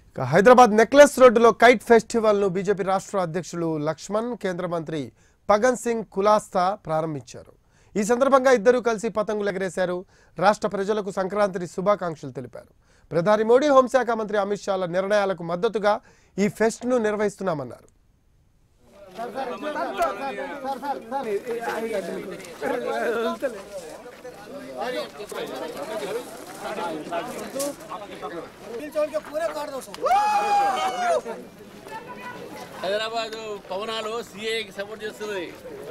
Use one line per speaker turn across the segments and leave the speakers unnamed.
ఇక హైదరాబాద్ నెక్లెస్ రోడ్డులో kite festival ను బీజేపీ రాష్ట్ర అధ్యక్షులు లక్ష్మణ్ కేంద్ర మంత్రి పగన్ సింగ్ కులాస్తా ప్రారంభించారు ఈ సందర్భంగా ఇద్దరూ కలిసి పతంగులు ఎగరేశారు రాష్ట్ర ప్రజలకు సంక్రాంతి శుభాకాంక్షలు తెలిపారు ప్రధాని మోడీ హోంశాఖ మంత్రి అమిత్ షాల నిర్ణయాలకు మద్దతుగా ఈ ఫెస్ట్ ను నిర్వహిస్తున్నామన్నారు
హైదరాబాద్ పవనాలు సిఏకి సపోర్ట్ చేస్తుంది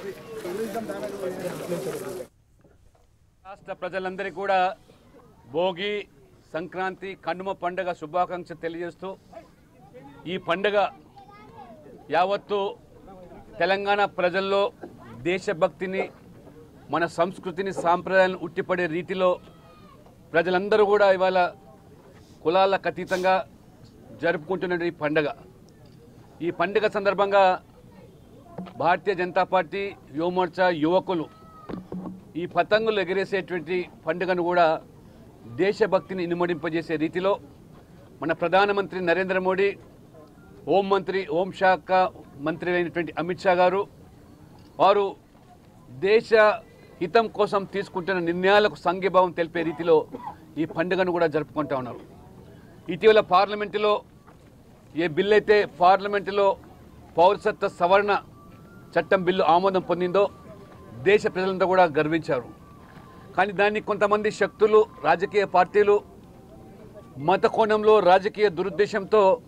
రాష్ట్ర ప్రజలందరికీ కూడా భోగి సంక్రాంతి కనుమ పండుగ శుభాకాంక్షలు తెలియజేస్తూ ఈ పండుగ యావత్తు తెలంగాణ ప్రజల్లో దేశభక్తిని మన సంస్కృతిని సాంప్రదాయాలను ఉట్టిపడే రీతిలో ప్రజలందరూ కూడా ఇవాళ కులాలకు అతీతంగా జరుపుకుంటున్న ఈ పండుగ ఈ పండుగ సందర్భంగా భారతీయ జనతా పార్టీ యువమోర్చా యువకులు ఈ పతంగులు ఎగిరేసేటువంటి పండుగను కూడా దేశభక్తిని ఇనుమడింపజేసే రీతిలో మన ప్రధానమంత్రి నరేంద్ర మోడీ హోంమంత్రి హోంశాఖ మంత్రి అయినటువంటి అమిత్ షా గారు వారు దేశ హితం కోసం తీసుకుంటున్న నిర్ణయాలకు సంఘీభావం తెలిపే రీతిలో ఈ పండుగను కూడా జరుపుకుంటా ఉన్నారు ఇటీవల పార్లమెంటులో ఏ బిల్లు అయితే పార్లమెంటులో పౌరసత్వ సవరణ చట్టం బిల్లు ఆమోదం పొందిందో దేశ ప్రజలంతా కూడా గర్వించారు కానీ దాన్ని కొంతమంది శక్తులు రాజకీయ పార్టీలు మత కోణంలో రాజకీయ దురుద్దేశంతో